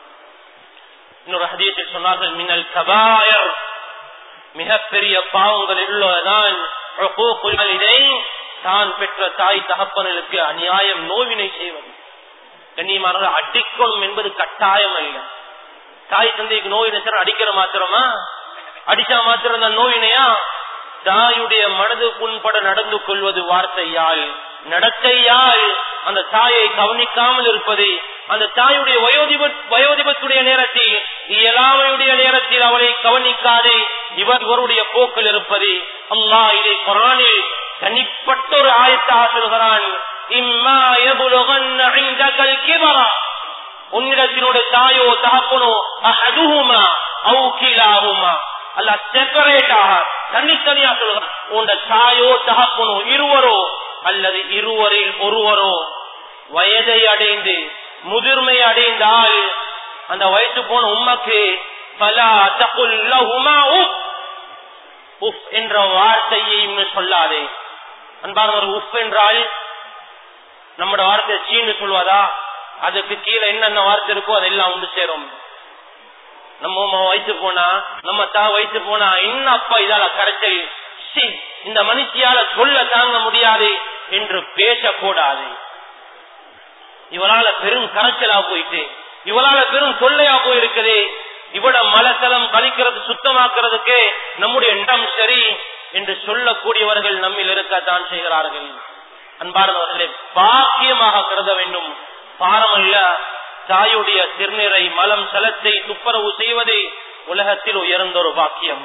இன்னொரு ஹதீஸில் சொன்னார்கள் மின்னல் கபாயர் மிகப்பெரிய பாவங்களில் உள்ளதான் உக்கூக்குல் வாலிதைன், தான் பெற்ற தாய் தகப்பனருக்கு அநியாயம் நோவினை செய்வது கண்ணியமானவர்கள் அடிக்கணும் என்பது கட்டாயம் அல்ல தாய் தந்தைக்கு நோயினை சார் அடிக்கிற மாத்திரமா அடிச்சா மாத்திரம் தான் நோயினையா தாயுடைய மனது புண்பட நடந்து கொள்வது வார்த்தையால் நடத்தையால் அந்த தாயை கவனிக்காமல் இருப்பது அந்த தாயுடைய வயோதிப வயோதிபத்துடைய நேரத்தில் இயலாமையுடைய நேரத்தில் அவளை கவனிக்காது இவர் இவருடைய போக்கில் இருப்பது அல்லாஹ் இதை குரானில் தனிப்பட்ட ஒரு ஆயத்தாக சொல்கிறான் இம்மா யபுலுகன்ன இந்தகல் கிபரா உன்னிடத்தினுடைய தாயோ தகப்பனோ அஹதுஹுமா அவு கீழாகுமா அல்ல செப்பரேட்டாக தனித்தனியா சொல்கிறான் உண்ட தாயோ தகப்பனோ இருவரோ அல்லது இருவரில் ஒருவரோ வயதை அடைந்து முதிர்மை அடைந்தால் அந்த வயசு போன உம்மக்கு பல தகுல்லஹுமா உஃப் உஃப் என்ற வார்த்தையை இன்னும் சொல்லாதே அன்பானவர் உஃப் என்றால் நம்மட வார்த்தை சீன்னு சொல்வதா அதுக்கு கீழே என்னென்ன வார்த்தை இருக்கோ அதெல்லாம் உண்டு சேரும் நம்ம அம்மா வயிற்று போனா நம்ம தா வயிற்று போனா என்ன அப்பா இதால கரைச்சல் சி, இந்த மனுஷியால சொல்ல தாங்க முடியாது என்று பேசக்கூடாது இவளால பெரும் கரைச்சலா போயிட்டு இவளால பெரும் தொல்லையா போயிருக்குது இவட மலத்தலம் கழிக்கிறது சுத்தமாக்குறதுக்கு நம்முடைய இடம் சரி என்று சொல்லக்கூடியவர்கள் நம்மில் இருக்கத்தான் செய்கிறார்கள் அன்பார்ந்தவர்களே பாக்கியமாக கருத வேண்டும் பாரமல்ல தாயுடைய திருநிறை மலம் சலத்தை துப்புரவு செய்வதே உலகத்தில் உயர்ந்த ஒரு பாக்கியம்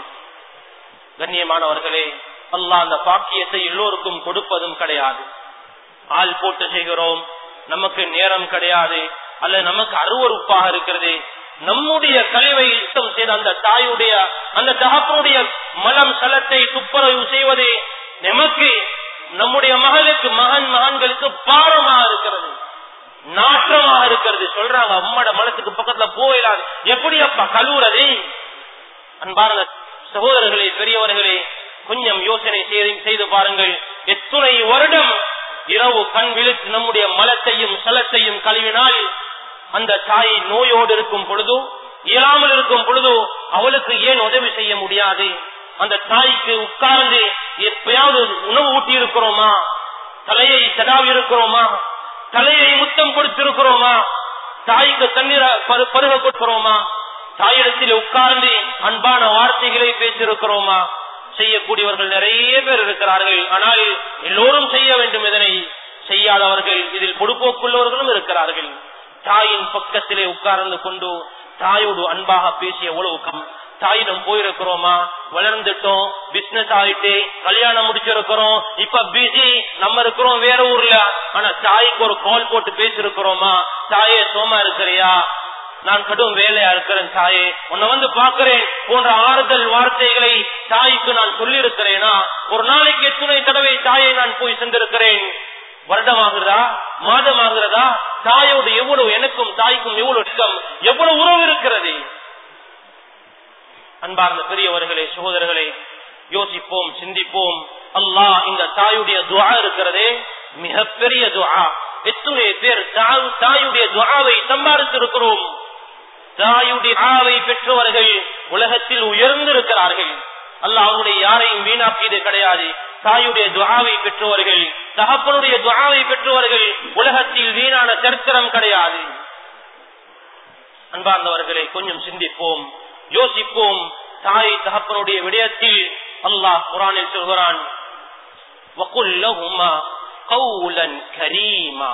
கண்ணியமானவர்களே அல்லாஹ் அந்த பாக்கியத்தை எல்லோருக்கும் கொடுப்பதும் கிடையாது ஆள் போட்டு செய்கிறோம் நமக்கு நேரம் கிடையாது அல்ல நமக்கு அருவறுப்பாக இருக்கிறது நம்முடைய கழிவை யுத்தம் செய்த அந்த தாயுடைய அந்த தகப்பனுடைய மலம் சலத்தை துப்புரவு செய்வதே நமக்கு நம்முடைய மகளுக்கு மகன் மகன்களுக்கு பாரமாக இருக்கிறது நாற்றமாக இருக்கிறது சொல்றாங்க அம்மாட மனத்துக்கு பக்கத்துல போயிடாது எப்படி அப்பா கழுவுறது அன்பார்ந்த சகோதரர்களே பெரியவர்களே கொஞ்சம் யோசனை செய்து- செய்து பாருங்கள் எத்துணை வருடம் இரவு கண் விழித்து நம்முடைய மலத்தையும் சலத்தையும் கழுவினால் அந்த தாய் நோயோடு இருக்கும் பொழுதோ இயலாமல் இருக்கும் பொழுதோ அவளுக்கு ஏன் உதவி செய்ய முடியாது அந்த தாய்க்கு உட்கார்ந்து எப்பயாவது உணவு ஊட்டி இருக்கிறோமா தலையை தடாவி இருக்கிறோமா தலையை முத்தம் கொடுத்திருக்கிறோமா தாய்க்கு தண்ணீரை பரு- பருக கொடுக்கிறோமா தாயிடத்தில் உட்கார்ந்து அன்பான வார்த்தைகளை பேசியிருக்கிறோமா செய்யக்கூடியவர்கள் நிறைய பேர் இருக்கிறார்கள் ஆனால் எல்லோரும் செய்ய வேண்டும் இதனை செய்யாதவர்கள் இதில் பொடுப்போக்குள்ளவர்களும் இருக்கிறார்கள் தாயின் பக்கத்திலே உட்கார்ந்து கொண்டு தாயோடு அன்பாக பேசிய எவ்வளவு கம் தாயிடம் போயிருக்கிறோமா வளர்ந்துட்டோம் பிசினஸ் ஆயிட்டு கல்யாணம் முடிச்சிருக்கிறோம் இப்ப பிஸி நம்ம இருக்கிறோம் வேற ஊர்ல ஆனா தாய்க்கு ஒரு கால் போட்டு பேசிருக்கிறோமா தாயே சோமா இருக்கிறியா நான் கடும் வேலையா இருக்கிறேன் தாயே உன்னை வந்து பாக்குறேன் போன்ற ஆறுதல் வார்த்தைகளை தாய்க்கு நான் சொல்லி இருக்கிறேனா ஒரு நாளைக்கு எத்தனை தடவை தாயை நான் போய் சென்றிருக்கிறேன் வருடமாகிறதா மாதமாகிறதா தாயோடு எவ்வளவு எனக்கும் தாய்க்கும் எவ்வளவு இஷ்டம் எவ்வளவு உறவு இருக்கிறது அன்பார்ந்த பெரியவர்களே சகோதரர்களே யோசிப்போம் சிந்திப்போம் அல்லாஹ் இந்த தாயுடைய துவா இருக்கிறதே மிகப்பெரிய துவா எத்துணை பேர் தாய்- தாயுடைய துவாவை சம்பாதித்திருக்கிறோம் தாயுடைய துஆவை பெற்றவர்கள் உலகத்தில் உயர்ந்திருக்கிறார்கள் அல்லாஹ் அவருடைய யாரையும் வீணாக்கியது கிடையாது தாயுடைய துஆவை பெற்றவர்கள் தகப்பனுடைய துஆவை பெற்றவர்கள் உலகத்தில் வீணான சரித்திரம் கிடையாது அன்பார்ந்தவர்களை கொஞ்சம் சிந்திப்போம் யோசிப்போம் தாய் தகப்பனுடைய விடயத்தில் அல்லாஹ் குரானில் சொல்கிறான் وَقُلْ لَهُمَا قَوْلًا كَرِيمًا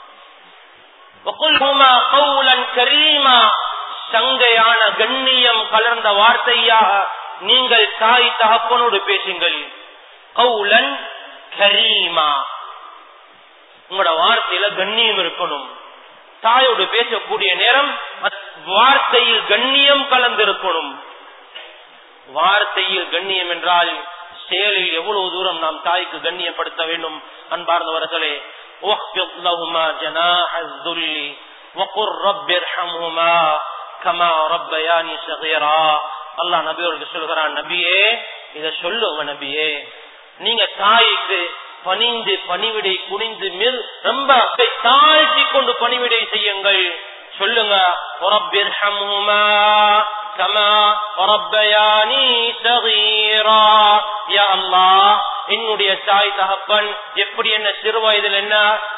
وَقُلْ لَهُمَا قَوْلًا كَرِيمًا சங்கையான கண்ணியம் கலர்ந்த வார்த்தையாக நீங்கள் தாய் தகப்பனோடு பேசுங்கள் கவுலன் கரீமா உங்களோட வார்த்தையில கண்ணியம் இருக்கணும் தாயோடு பேசக்கூடிய நேரம் அந்த வார்த்தையில் கண்ணியம் கலந்திருக்கணும் வார்த்தையில் கண்ணியம் என்றால் செயலில் எவ்வளவு தூரம் நாம் தாய்க்கு கண்ணியப்படுத்த வேண்டும் அன்பார்ந்தவர்களே واخفض لهما جناح الذل وقل رب ارحمهما كما ربياني صغيرا அல்லாஹ் நபியோருக்கு சொல்கிறான் நபியே இத சொல்லுங்க நபியே நீங்க தாய்க்கு பணிந்து பணிவிடை குனிந்து மில் ரொம்ப தாழ்த்தி கொண்டு பணிவிடை செய்யுங்கள் சொல்லுங்க "ரப்பிர்ஹம்ஹுமா கமா ரப்பயானி ஸகீரா." யா அல்லாஹ் என்னுடைய தாய் தகப்பன் எப்படி என்ன சிறு வயதில் என்ன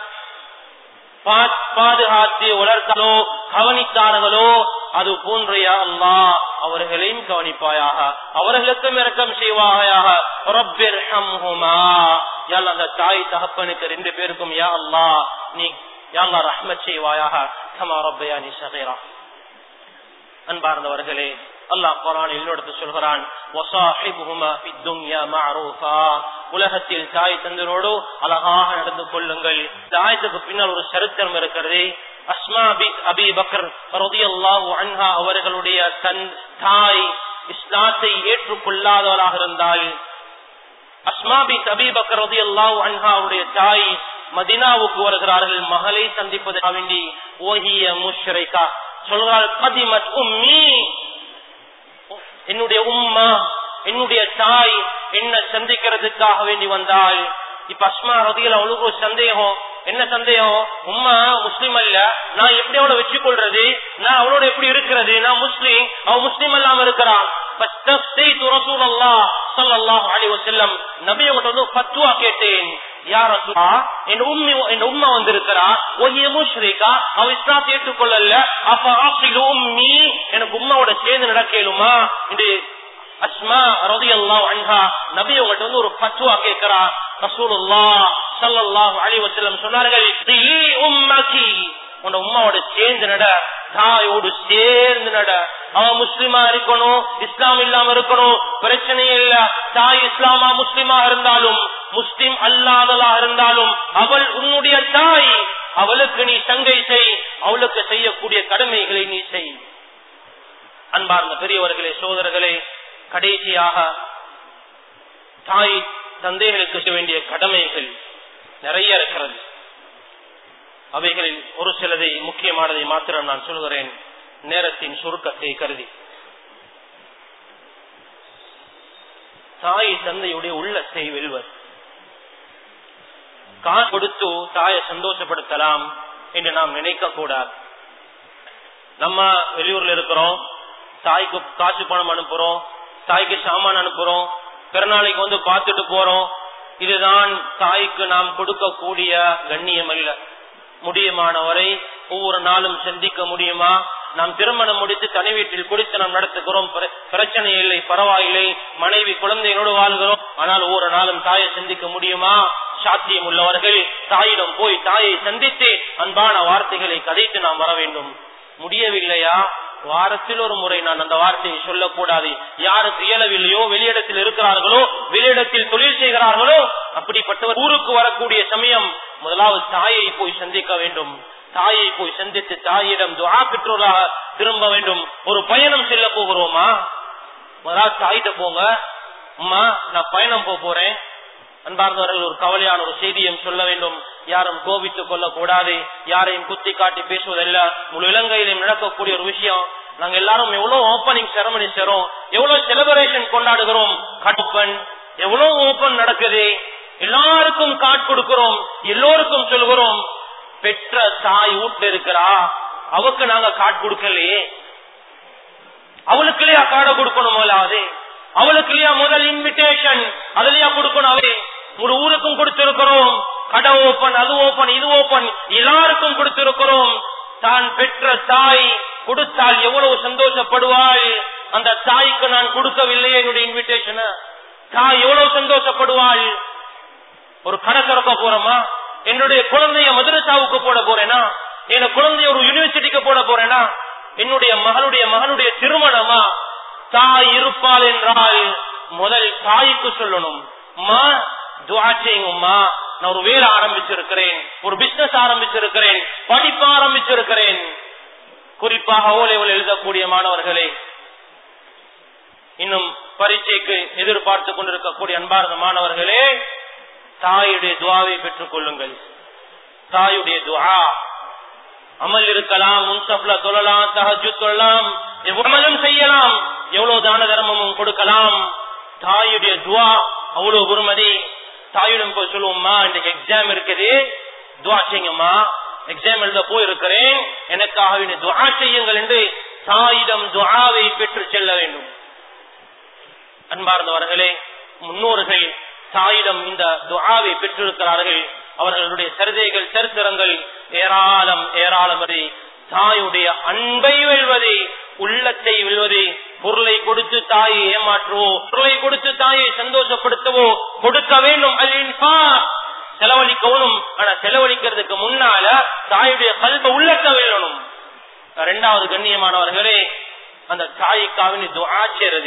பா- பாதுகாத்து வளர்த்தாலோ கவனித்தார்களோ அது போன்ற யா அல்லாஹ் அவர்களையும் கவனிப்பாயாக அவர்களுக்கும் இரக்கம் செய்வாயாக ரப்பிர்ஹம்ஹுமா யாழ் அந்த தாய் தகப்பனுக்கு ரெண்டு பேருக்கும் யா அல்லா நீ யாழ்லா ரஹ்மத் செய்வாயாக கமா ரப்பையா நீ சகைரா அன்பார்ந்தவர்களே அல்லாஹ் குரான் என்னோடத்து சொல்கிறான் உலகத்தில் தாய் தந்தனோடு அழகாக நடந்து கொள்ளுங்கள் தாயத்துக்கு பின்னால் ஒரு சரித்திரம் இருக்கிறது அஸ்மா பின் அபி பக்கர் ரதியல்லாஹு அன்ஹா அவர்களுடைய தன் தாய் இஸ்லாத்தை ஏற்றுக்கொள்ளாதவராக இருந்தால் அஸ்மா பின் அபி பக்கர் ரதியல்லாஹு அன்ஹாவுடைய தாய் மதினாவுக்கு வருகிறார்கள் மகளை சந்திப்பதற்காக வேண்டி ஓஹிய முஷ்ரைகா சொல்கிறாள் கதிமத் உம்மி என்னுடைய உம்மா என்னுடைய தாய் என்ன சந்திக்கிறதுக்காக வேண்டி வந்தாள் இப்ப அஸ்மா ரதியில் அவளுக்கு ஒரு சந்தேகம் என்ன சந்தேகம் உம்மா முஸ்லீம் அல்ல நான் எப்படி அவளை வச்சு கொள்றது நான் அவளோட எப்படி இருக்கிறது நான் முஸ்லீம் அவ முஸ்லீம் இல்லாம இருக்கிறான் நபியோட வந்து பத்துவா கேட்டேன் யார என் உண்மை என் உண்மை வந்திருக்கிறா ஒய்ய முஷ்ரிகா அவ இஸ்லாத்தை ஏற்றுக்கொள்ளல அப்ப ஆசில் உம்மி எனக்கு உம்மாவோட சேர்ந்து நடக்கலுமா இது அஸ்மா ரதி அல்லாஹ் அன்ஹா நபி உங்கள்ட்ட வந்து ஒரு பத்துவா கேட்கிறா ரசூலுல்லா ஸல்லல்லாஹு அலைஹி வஸல்லம் சொன்னார்கள் "திலி உம்மகி உன் உம்மாவோட சேர்ந்து நட தாயோடு சேர்ந்து நட அவன் முஸ்லிமா இருக்கணும் இஸ்லாம் இல்லாம இருக்கணும் பிரச்சனையே இல்ல தாய் இஸ்லாமா முஸ்லிமா இருந்தாலும் முஸ்லிம் அல்லாதலா இருந்தாலும் அவள் உன்னுடைய தாய் அவளுக்கு நீ சங்கை செய் அவளுக்கு செய்யக்கூடிய கடமைகளை நீ செய் அன்பார்ந்த பெரியவர்களே சோதரர்களே கடைசியாக தாய் தந்தைகளுக்கு செய்ய வேண்டிய கடமைகள் நிறைய இருக்கிறது அவைகளில் ஒரு சிலதை முக்கியமானதை மாத்திரம் நான் சொல்கிறேன் நேரத்தின் சுருக்கத்தை கருதி தாய் தந்தையுடைய உள்ளத்தை வெல்வர் காசு கொடுத்து தாயை சந்தோஷப்படுத்தலாம் என்று நாம் நினைக்க கூடாது நம்ம வெளியூர்ல இருக்கிறோம் தாய்க்கு காசு பணம் அனுப்புறோம் தாய்க்கு சாமான் அனுப்புறோம் பிறநாளைக்கு வந்து பார்த்துட்டு போறோம் இதுதான் தாய்க்கு நாம் கொடுக்கக்கூடிய கண்ணியம் அல்ல முடியுமானவரை ஒவ்வொரு நாளும் சந்திக்க முடியுமா நாம் திருமணம் முடித்து தனி வீட்டில் குடித்து நாம் நடத்துகிறோம் பிர- பிரச்சனை இல்லை பரவாயில்லை மனைவி குழந்தைகளோடு வாழ்கிறோம் ஆனால் ஒவ்வொரு நாளும் தாயை சந்திக்க முடியுமா சாத்தியம் உள்ளவர்கள் தாயிடம் போய் தாயை சந்தித்து அன்பான வார்த்தைகளை கதைத்து நாம் வர வேண்டும் முடியவில்லையா வாரத்தில் ஒரு முறை நான் அந்த வார்த்தையை சொல்லக்கூடாது யாருக்கு இயலவில்லையோ வெளியிடத்தில் இருக்கிறார்களோ வெளியிடத்தில் தொழில் செய்கிறார்களோ அப்படிப்பட்டவர் ஊருக்கு வரக்கூடிய சமயம் முதலாவது தாயை போய் சந்திக்க வேண்டும் தாயை போய் சந்தித்து தாயிடம் துவா பெற்றோராக திரும்ப வேண்டும் ஒரு பயணம் செல்ல போகிறோமா முதலாவது தாயிட்ட போங்க அம்மா நான் பயணம் போக போறேன் அன்பார்ந்தவர்கள் ஒரு கவலையான ஒரு செய்தியும் சொல்ல வேண்டும் யாரும் கோபித்துக் கொள்ள கூடாது யாரையும் குத்தி காட்டி பேசுவதல்ல முழு இலங்கையிலும் நடக்கக்கூடிய ஒரு விஷயம் நாங்க எல்லாரும் எவ்வளவு ஓப்பனிங் செரமனி செய்றோம் எவ்வளவு செலிபிரேஷன் கொண்டாடுகிறோம் கட்டுப்பன் எவ்வளவு ஓப்பன் நடக்குது எல்லாருக்கும் காட் கொடுக்கிறோம் எல்லோருக்கும் சொல்கிறோம் பெற்ற தாய் வீட்டுல இருக்கிறா அவக்கு நாங்க காட் கொடுக்கலையே அவளுக்கு இல்லையா காடை கொடுக்கணும் முதலாவது அவளுக்கு இல்லையா முதல் இன்விடேஷன் அதுலயா கொடுக்கணும் அவரே ஒரு ஊருக்கும் கொடுத்திருக்கிறோம் கடை ஓபன் அது ஓபன் இது ஓபன் எல்லாருக்கும் கொடுத்திருக்கிறோம் தான் பெற்ற தாய் கொடுத்தால் எவ்வளவு சந்தோஷப்படுவாள் அந்த தாய்க்கு நான் கொடுக்கவில்லையே என்னுடைய இன்விடேஷன் தாய் எவ்வளவு சந்தோஷப்படுவாள் ஒரு கடை திறக்க போறோமா என்னுடைய குழந்தைய மதுரசாவுக்கு போட போறேனா என் குழந்தைய ஒரு யூனிவர்சிட்டிக்கு போட போறேனா என்னுடைய மகளுடைய மகனுடைய திருமணமா தாய் இருப்பாள் என்றால் முதல் தாய்க்கு சொல்லணும் அம்மா துவா செய்யுங்கம்மா நான் ஒரு வேலை ஆரம்பிச்சிருக்கிறேன் ஒரு பிசினஸ் ஆரம்பிச்சிருக்கிறேன் படிப்பு ஆரம்பிச்சிருக்கிறேன் குறிப்பாக ஓலைவில் எழுதக்கூடிய மாணவர்களே இன்னும் பரீட்சைக்கு எதிர்பார்த்து கொண்டிருக்கக்கூடிய அன்பார்ந்த மாணவர்களே தாயுடைய துவாவை பெற்றுக் கொள்ளுங்கள் தாயுடைய துவா அமல் இருக்கலாம் முன்சப்ல தொழலாம் தஹஜு தொழலாம் எவ்வளவும் செய்யலாம் எவ்வளவு தான தர்மமும் கொடுக்கலாம் தாயுடைய துவா அவ்வளவு குருமதி தாயிடம் போய் சொல்லுவோம்மா இன்றைக்கு எக்ஸாம் இருக்குது துவா செய்யுங்கம்மா எக்ஸாம் எழுத போயிருக்கிறேன் எனக்காக வேண்டிய துவா செய்யுங்கள் என்று தாயிடம் துவாவை பெற்று செல்ல வேண்டும் அன்பார்ந்தவர்களே முன்னோர்கள் தாயிடம் இந்த துஆவை பெற்றிருக்கிறார்கள் அவர்களுடைய சரிதைகள் சரித்திரங்கள் ஏராளம் ஏராளம் அதை தாயுடைய அன்பை வெல்வது உள்ளத்தை வெல்வது பொருளை கொடுத்து தாயை ஏமாற்றுவோ பொருளை கொடுத்து தாயை சந்தோஷப்படுத்தவோ கொடுக்க வேண்டும் அல்லா செலவழிக்கவும் ஆனா செலவழிக்கிறதுக்கு முன்னால தாயுடைய கல்வ உள்ளக்க வேணும் இரண்டாவது கண்ணியமானவர்களே அந்த தாய்க்காவின் துஆ செய்றது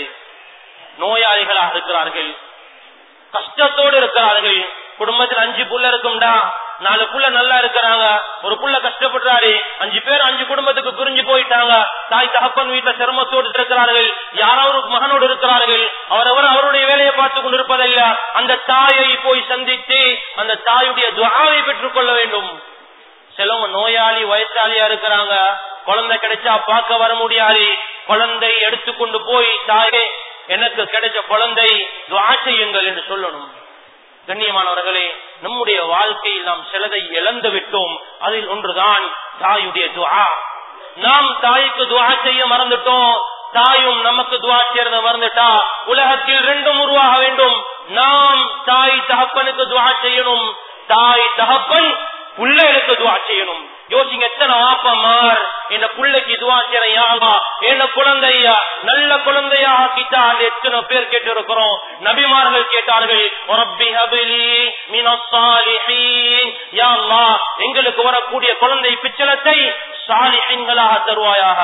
நோயாளிகளாக இருக்கிறார்கள் கஷ்டத்தோடு இருக்கிறார்கள் குடும்பத்தில் அஞ்சு புள்ள இருக்கும்டா நாலு புள்ள நல்லா இருக்கிறாங்க ஒரு புள்ள கஷ்டப்படுறாரு அஞ்சு பேர் அஞ்சு குடும்பத்துக்கு பிரிஞ்சு போயிட்டாங்க தாய் தகப்பன் வீட்டுல சிரமத்தோடு இருக்கிறார்கள் யாராவது மகனோடு இருக்கிறார்கள் அவரவர் அவருடைய வேலையை பார்த்து கொண்டு இருப்பதல்ல அந்த தாயை போய் சந்தித்து அந்த தாயுடைய துவாவை பெற்றுக் கொள்ள வேண்டும் சிலவங்க நோயாளி வயசாளியா இருக்கிறாங்க குழந்தை கிடைச்சா பார்க்க வர முடியாது குழந்தை எடுத்துக்கொண்டு போய் தாயே எனக்கு கிடைச்ச குழந்தை துவா செய்யுங்கள் என்று சொல்லணும் கண்ணியமானவர்களே நம்முடைய வாழ்க்கையில் நாம் சிலதை இழந்து விட்டோம் அதில் ஒன்றுதான் தாயுடைய துவா நாம் தாய்க்கு துவா செய்ய மறந்துட்டோம் தாயும் நமக்கு துவா செய்யறத மறந்துட்டா உலகத்தில் ரெண்டும் உருவாக வேண்டும் நாம் தாய் தகப்பனுக்கு துவா செய்யணும் தாய் தகப்பன் பிள்ளைகளுக்கு துவா செய்யணும் யோசிங்க எத்தனை வாப்பமார் என்ன பிள்ளைக்கு துவா செய்யா என்ன குழந்தையா நல்ல குழந்தையா ஆக்கிட்டா எத்தனை பேர் கேட்டு இருக்கிறோம் நபிமார்கள் கேட்டார்கள் "ரப்பி ஹபிலி மினஸ் சாலிஹீன்." யா அல்லாஹ், எங்களுக்கு வரக்கூடிய குழந்தை பிச்சலத்தை சாலிஹீன்களாக தருவாயாக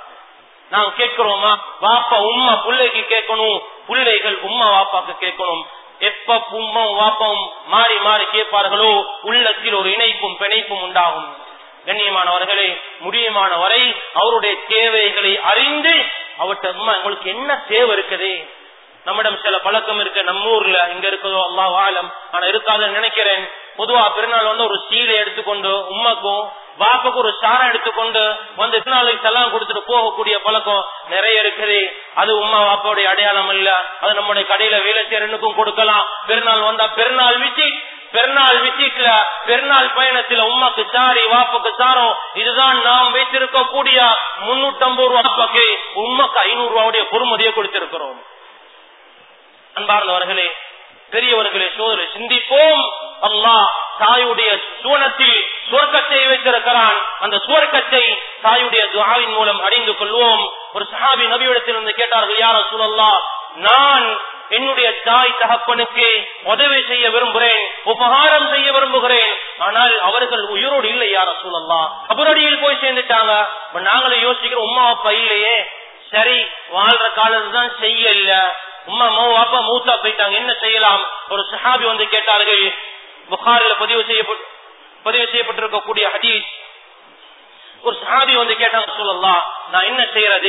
நாம் கேட்கிறோமா வாப்பா உம்மா பிள்ளைக்கு கேட்கணும் பிள்ளைகள் உம்மா வாப்பாக்கு கேட்கணும் எப்ப உம்மாவும் வாப்பாவும் மாறி மாறி கேட்பார்களோ உள்ளத்தில் ஒரு இணைப்பும் பிணைப்பும் உண்டாகும் கண்ணியமானவர்களே முடியுமான வரை அவருடைய தேவைகளை அறிந்து அவர்கிட்ட அம்மா உங்களுக்கு என்ன தேவை இருக்குது நம்மிடம் சில பழக்கம் இருக்கு நம்ம ஊர்ல இங்க இருக்குதோ அல்லா ஆலம் ஆனா இருக்காதுன்னு நினைக்கிறேன் பொதுவா பெருநாள் வந்து ஒரு சீலை எடுத்துக்கொண்டு உம்மாக்கும் பாப்புக்கு ஒரு சாரம் எடுத்துக்கொண்டு வந்து திருநாளுக்கு எல்லாம் கொடுத்துட்டு போகக்கூடிய பழக்கம் நிறைய இருக்குது அது உமா வாப்பாவுடைய அடையாளம் இல்ல அது நம்முடைய கடையில வேலை செய்யறனுக்கும் கொடுக்கலாம் பெருநாள் வந்தா பெருநாள் விசிட் பெருநாள் விசிட்ல பெருநாள் பயணத்துல உமாக்கு சாரி வாப்புக்கு சாரம் இதுதான் நாம் வைத்திருக்கக்கூடிய முன்னூத்தி ஐம்பது ரூபா வாப்பாக்கு உமாக்கு ஐநூறு ரூபாவுடைய பொறுமதியை கொடுத்திருக்கிறோம் அன்பார்ந்தவர்களே பெரியவர்களே சோதரை சிந்திப்போம் அல்லாஹ் தாயுடைய சூனத்தில் சுவர்க்கத்தை வைத்திருக்கிறான் அந்த சுவர்க்கத்தை தாயுடைய துவாவின் மூலம் அடைந்து கொள்வோம் ஒரு சஹாபி நபியிடத்தில் வந்து கேட்டார்கள் யார சூழல்லா நான் என்னுடைய தாய் தகப்பனுக்கு உதவி செய்ய விரும்புகிறேன் உபகாரம் செய்ய விரும்புகிறேன் ஆனால் அவர்கள் உயிரோடு இல்லை யார சூழல்லா கபரடியில் போய் சேர்ந்துட்டாங்க இப்ப நாங்களும் யோசிக்கிறோம் உமா அப்பா இல்லையே சரி வாழ்ற காலத்துல தான் செய்யல உமா மோ அப்பா மூத்தா போயிட்டாங்க என்ன செய்யலாம் ஒரு சஹாபி வந்து கேட்டார்கள் புகாரில பதிவு செய்யப்பட்டு பதிவு செய்யப்பட்டிருக்கக்கூடிய ஹதீஸ் ஒரு சஹாபி வந்து கேட்டாங்க சொல்லலாம் நான் என்ன செய்யறது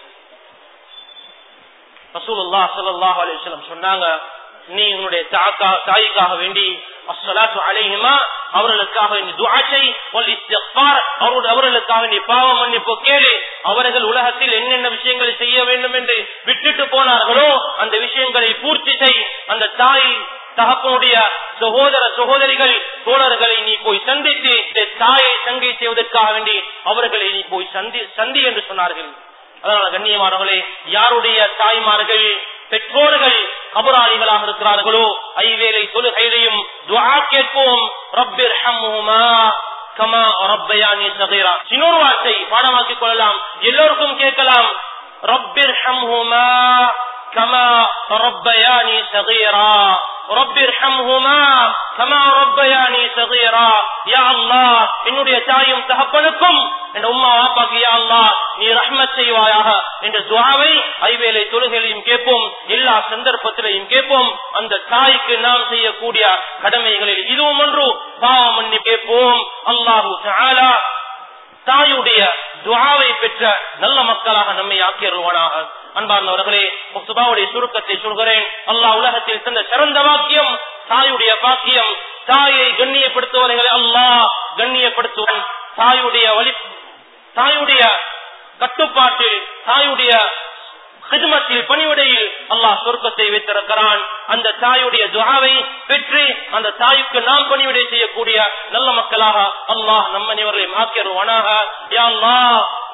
ரசூலுல்லா ஸல்லல்லாஹு அலைஹி வஸல்லம் சொன்னாங்க நீ உன்னுடைய தாக்கா தாய்க்காக வேண்டி அஸ்ஸலாத்து அலைஹிமா அவர்களுக்காக நீ துஆ செய் வல் இஸ்திக்ஃபார் அவரோடு அவர்களுக்காக நீ பாவ மன்னிப்பு கேளு அவர்கள் உலகத்தில் என்னென்ன விஷயங்களை செய்ய வேண்டும் என்று விட்டுட்டு போனார்களோ அந்த விஷயங்களை பூர்த்தி செய் அந்த தாய் தகப்பனுடைய சகோதர சகோதரிகள் தோழர்களை நீ போய் சந்தித்து இந்த தாயை சங்கை செய்வதற்காக வேண்டி அவர்களை நீ போய் சந்தி சந்தி என்று சொன்னார்கள் அதனால கண்ணியமானவர்களே யாருடைய தாய்மார்கள் பெற்றோர்கள் கபராளிகளாக இருக்கிறார்களோ ஐவேளை தொழுகையிலையும் துஆ கேட்போம் ரப்பிர் ஹம்ஹுமா கமா ரப்பயானி சகீரா இன்னொரு வார்த்தை பாடமாக்கிக் கொள்ளலாம் எல்லோருக்கும் கேட்கலாம் ரப்பிர் ஹம்ஹுமா கமா ரப்பயானி சகீரா رب ارحمهما كما ربياني صغيرا يا الله என்னுடைய தாயும் தகப்பனுக்கும் என் உம்மா வாப்பாக்கு யா அல்லாஹ் நீ ரஹ்மத் செய்வாயாக என்ற துஆவை ஐவேளை தொழுகையிலும் கேட்போம் எல்லா சந்தர்ப்பத்திலையும் கேட்போம் அந்த தாய்க்கு நாம் செய்யக்கூடிய கடமைகளில் இதுவும் ஒன்று பாவம் பண்ணி கேட்போம் அல்லாஹு தஆலா தாயுடைய துஆவை பெற்ற நல்ல மக்களாக நம்மை ஆக்கியருவானாக அன்பார்ந்தவர்களே முஸ்துபாவுடைய சுருக்கத்தை சொல்கிறேன் அல்லாஹ் உலகத்தில் தந்த சிறந்த வாக்கியம் தாயுடைய பாக்கியம் தாயை கண்ணியப்படுத்துவர்களை அல்லாஹ் கண்ணியப்படுத்துவன் தாயுடைய வழி தாயுடைய கட்டுப்பாட்டில் தாயுடைய ஹிதுமத்தில் பணிவிடையில் அல்லாஹ் சொர்க்கத்தை வைத்திருக்கிறான் அந்த தாயுடைய துவாவை பெற்று அந்த தாய்க்கு நாம் பணிவிடை செய்யக்கூடிய நல்ல மக்களாக அல்லாஹ் நம்ம அனைவர்களையும் ஆக்கியருவானாக யா அல்லாஹ்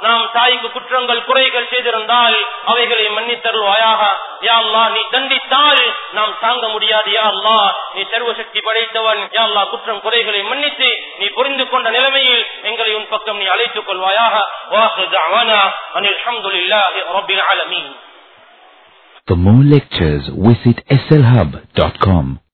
நாம் தாய்க்கு குற்றங்கள் குறைகள் செய்திருந்தால் அவைகளை மன்னித்தருள்வாயாக யா அல்லா நீ தண்டித்தால் நாம் தாங்க முடியாது யா அல்லா நீ சர்வசக்தி படைத்தவன் யா அல்லா குற்றம் குறைகளை மன்னித்து நீ புரிந்து கொண்ட நிலைமையில் எங்களை உன் பக்கம் நீ அழைத்துக் கொள்வாயாக வாஹு தஅவானா அனில் ஹம்துலில்லாஹி ரப்பில் ஆலமீன் For more lectures, visit slhub.com.